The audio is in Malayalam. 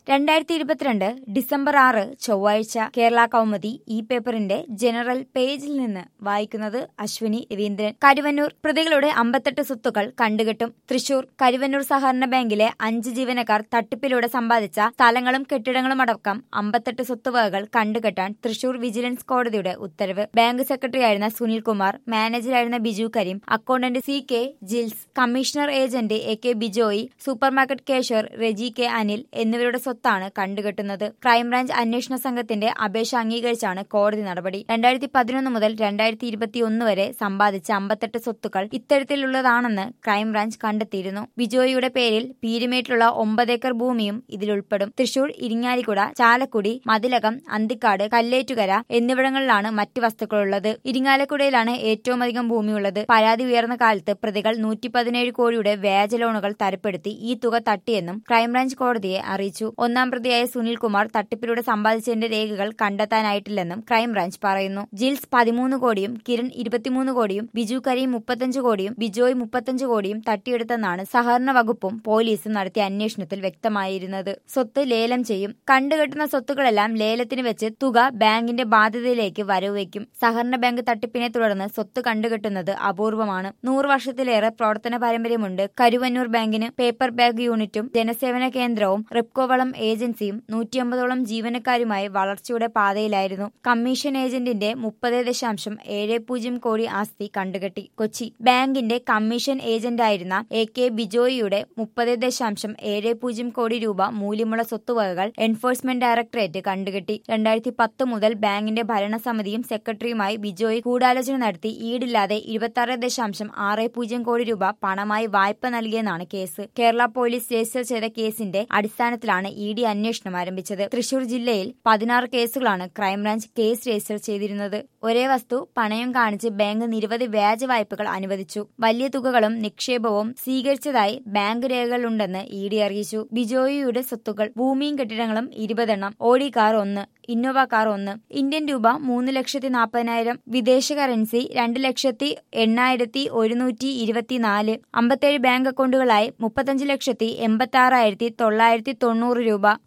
രണ്ടായിരത്തി ഇരുപത്തിരണ്ട് ഡിസംബർ ആറ് ചൊവ്വാഴ്ച കേരള കൗമുദി ഈ പേപ്പറിന്റെ ജനറൽ പേജിൽ നിന്ന് വായിക്കുന്നത് അശ്വിനി രവീന്ദ്രൻ കരുവന്നൂർ പ്രതികളുടെ അമ്പത്തെട്ട് സ്വത്തുക്കൾ കണ്ടുകെട്ടും തൃശൂർ കരുവന്നൂർ സഹകരണ ബാങ്കിലെ അഞ്ച് ജീവനക്കാർ തട്ടിപ്പിലൂടെ സമ്പാദിച്ച സ്ഥലങ്ങളും കെട്ടിടങ്ങളും അടക്കം അമ്പത്തെട്ട് സ്വത്തുവകകൾ കണ്ടുകെട്ടാൻ തൃശൂർ വിജിലൻസ് കോടതിയുടെ ഉത്തരവ് ബാങ്ക് സെക്രട്ടറിയായിരുന്ന സുനിൽകുമാർ മാനേജറായിരുന്ന Biju Karim accountant C K Jils commissioner agent A K Bijoy supermarket cashier Reji K Anil എന്നിവരുടെ സ്വത്താണ് കണ്ടുകെട്ടുന്നത് ക്രൈംബ്രാഞ്ച് അന്വേഷണ സംഘത്തിന്റെ അപേക്ഷ അംഗീകരിച്ചാണ് കോടതി നടപടി രണ്ടായിരത്തി പതിനൊന്ന് മുതൽ രണ്ടായിരത്തി ഇരുപത്തിയൊന്ന് വരെ സമ്പാദിച്ച അമ്പത്തെട്ട് സ്വത്തുക്കൾ ഇത്തരത്തിലുള്ളതാണെന്ന് ക്രൈംബ്രാഞ്ച് കണ്ടെത്തിയിരുന്നു ബിജോയിയുടെ പേരിൽ പീരുമേട്ടിലുള്ള ഒമ്പത് ഏക്കർ ഭൂമിയും ഇതിലുൾപ്പെടും തൃശൂർ ഇരിങ്ങാലിക്കുട ചാലക്കുടി മതിലകം അന്തിക്കാട് കല്ലേറ്റുകര എന്നിവിടങ്ങളിലാണ് മറ്റ് വസ്തുക്കളുള്ളത് ഇരിങ്ങാലക്കുടയിലാണ് ഏറ്റവും അധികം ഭൂമിയുള്ളത് പരാതി ഉയർന്ന കാലത്ത് പ്രതികൾ നൂറ്റി പതിനേഴ് കോടിയുടെ വ്യാജ ലോണുകൾ തരപ്പെടുത്തി ഈ തുക തട്ടിയെന്നും ക്രൈംബ്രാഞ്ച് കോടതിയെ അറിയിച്ചു ഒന്നാം പ്രതിയായ സുനിൽകുമാർ തട്ടിപ്പിലൂടെ സമ്പാദിച്ചതിന്റെ രേഖകൾ കണ്ടെത്താനായിട്ടില്ലെന്നും ക്രൈംബ്രാഞ്ച് പറയുന്നു ജിൽസ് പതിമൂന്ന് കോടിയും കിരൺ ഇരുപത്തിമൂന്ന് കോടിയും ബിജു കരീം മുപ്പത്തഞ്ച് കോടിയും ബിജോയ് മുപ്പത്തഞ്ച് കോടിയും തട്ടിയെടുത്തെന്നാണ് സഹകരണ വകുപ്പും പോലീസും നടത്തിയ അന്വേഷണത്തിൽ വ്യക്തമായിരുന്നത് സ്വത്ത് ലേലം ചെയ്യും കണ്ടുകെട്ടുന്ന സ്വത്തുക്കളെല്ലാം ലേലത്തിന് വെച്ച് തുക ബാങ്കിന്റെ ബാധ്യതയിലേക്ക് വരവ് വയ്ക്കും സഹകരണ ബാങ്ക് തട്ടിപ്പിനെ തുടർന്ന് സ്വത്ത് കണ്ടുകെട്ടുന്നത് അപൂർവമാണ് നൂറ് വർഷത്തിലേറെ പ്രവർത്തന പാരമ്പര്യമുണ്ട് കരുവന്നൂർ ബാങ്കിന് പേപ്പർ ബാഗ് യൂണിറ്റും ജനസേവന കേന്ദ്രവും റിപ്കോ വളം ഏജൻസിയും നൂറ്റിയമ്പതോളം ജീവനക്കാരുമായി വളർച്ചയുടെ പാതയിലായിരുന്നു കമ്മീഷൻ ഏജന്റിന്റെ മുപ്പത് ദശാംശം ഏഴ് പൂജ്യം കോടി ആസ്തി കണ്ടുകെട്ടി കൊച്ചി ബാങ്കിന്റെ കമ്മീഷൻ ഏജന്റായിരുന്ന എ കെ ബിജോയിയുടെ മുപ്പത് ദശാംശം ഏഴ് പൂജ്യം കോടി രൂപ മൂല്യമുള്ള സ്വത്തുവകകൾ എൻഫോഴ്സ്മെന്റ് ഡയറക്ടറേറ്റ് കണ്ടുകെട്ടി രണ്ടായിരത്തി പത്ത് മുതൽ ബാങ്കിന്റെ ഭരണസമിതിയും സെക്രട്ടറിയുമായി ബിജോയി ഗൂഢാലോചന നടത്തി ഈടില്ലാതെ ഇരുപത്തി ആറ് ദശാംശം ആറ് പൂജ്യം കോടി രൂപ പണമായി വായ്പ നൽകിയെന്നാണ് കേസ് കേരള പോലീസ് രജിസ്റ്റർ ചെയ്ത കേസിന്റെ അടിസ്ഥാനത്തിലാണ് ഇ ഡി അന്വേഷണം ആരംഭിച്ചത് തൃശൂർ ജില്ലയിൽ പതിനാറ് കേസുകളാണ് ക്രൈംബ്രാഞ്ച് കേസ് രജിസ്റ്റർ ചെയ്തിരുന്നത് ഒരേ വസ്തു പണയം കാണിച്ച് ബാങ്ക് നിരവധി വ്യാജ വായ്പകൾ അനുവദിച്ചു വലിയ തുകകളും നിക്ഷേപവും സ്വീകരിച്ചതായി ബാങ്ക് രേഖകളുണ്ടെന്ന് ഇ ഡി അറിയിച്ചു ബിജോയിയുടെ സ്വത്തുക്കൾ ഭൂമിയും കെട്ടിടങ്ങളും ഇരുപതെണ്ണം ഓടി കാർ ഒന്ന് ഇന്നോവ കാർ ഒന്ന് ഇന്ത്യൻ രൂപ മൂന്ന് ലക്ഷത്തി നാൽപ്പതിനായിരം വിദേശ കറൻസി രണ്ട് ലക്ഷത്തി എണ്ണായിരത്തി ഒരുന്നൂറ്റി ഇരുപത്തിനാല് അമ്പത്തേഴ് ബാങ്ക് അക്കൗണ്ടുകളായി മുപ്പത്തഞ്ച് ലക്ഷത്തി എൺപത്തി ആറായിരത്തി തൊള്ളായിരത്തി തൊണ്ണൂറ് രൂപ